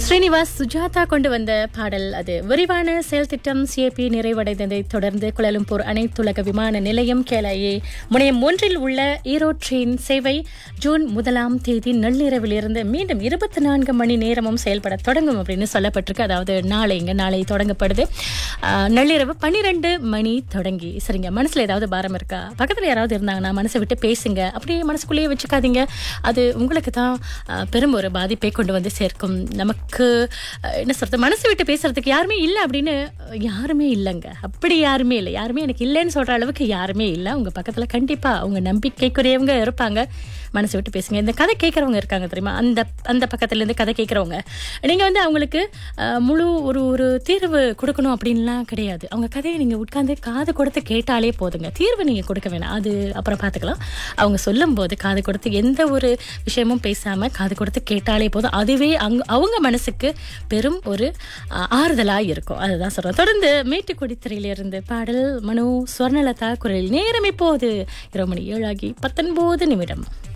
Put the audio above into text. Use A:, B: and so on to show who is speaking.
A: ஸ்ரீனிவாஸ் சுஜாதா கொண்டு வந்த பாடல் அது விரிவான செயல் திட்டம் சிஏபி நிறைவடைந்ததை தொடர்ந்து குலாலம்பூர் அனைத்துலக விமான நிலையம் கேலாயே முனையம் ஒன்றில் உள்ள ஈரோ ட்ரெயின் சேவை ஜூன் முதலாம் தேதி நள்ளிரவிலிருந்து மீண்டும் இருபத்தி நான்கு மணி நேரமும் செயல்பட தொடங்கும் அப்படின்னு சொல்லப்பட்டிருக்கு அதாவது நாளைங்க நாளை தொடங்கப்படுது ஆஹ், நள்ளிரவு பன்னிரெண்டு மணி தொடங்கி சரிங்க மனசுல ஏதாவது பாரம் இருக்கா பக்கத்துல யாராவது இருந்தாங்கன்னா மனசை விட்டு பேசுங்க அப்படியே மனசுக்குள்ளேயே வச்சுக்காதீங்க அது உங்களுக்கு தான் ஆஹ், பெரும் ஒரு பாதிப்பை கொண்டு வந்து சேர்க்கும் நமக்கு ஆஹ், என்ன சொல்றது மனசு விட்டு பேசுறதுக்கு யாருமே இல்லை அப்படின்னு ஆஹ், யாருமே இல்லைங்க அப்படி யாருமே இல்லை யாருமே எனக்கு இல்லைன்னு சொல்ற அளவுக்கு யாருமே இல்லை உங்க பக்கத்துல கண்டிப்பா அவங்க நம்பிக்கைக்குரியவங்க இருப்பாங்க மனசு விட்டு பேசுங்க இந்த கதை கேட்கறவங்க இருக்காங்க தெரியுமா அந்த அந்த பக்கத்துல இருந்து கதை கேட்கறவங்க நீங்க வந்து அவங்களுக்கு ஆஹ், முழு ஒரு ஒரு தீர்வு கொடுக்கணும் அப்படின்லாம் கிடையாது அவங்க கதையை நீங்க உட்கார்ந்து காது கொடுத்து கேட்டாலே போதுங்க தீர்வு நீங்க கொடுக்க வேணாம் அது அப்புறம் பார்த்துக்கலாம் அவங்க சொல்லும் போது காது கொடுத்து எந்த ஒரு விஷயமும் பேசாம காது கொடுத்து கேட்டாலே போதும் அதுவே அங்க அவங்க மனசுக்கு பெரும் ஒரு ஆஹ், ஆறுதலா இருக்கும் அதுதான் சொல்றேன் தொடர்ந்து மேட்டுக்குடி திரையிலிருந்து பாடல் மனு ஸ்வர்ணலதா குரலில் நேரம் இப்போது இரவு மணி ஏழாகி பத்தொன்பது நிமிடம்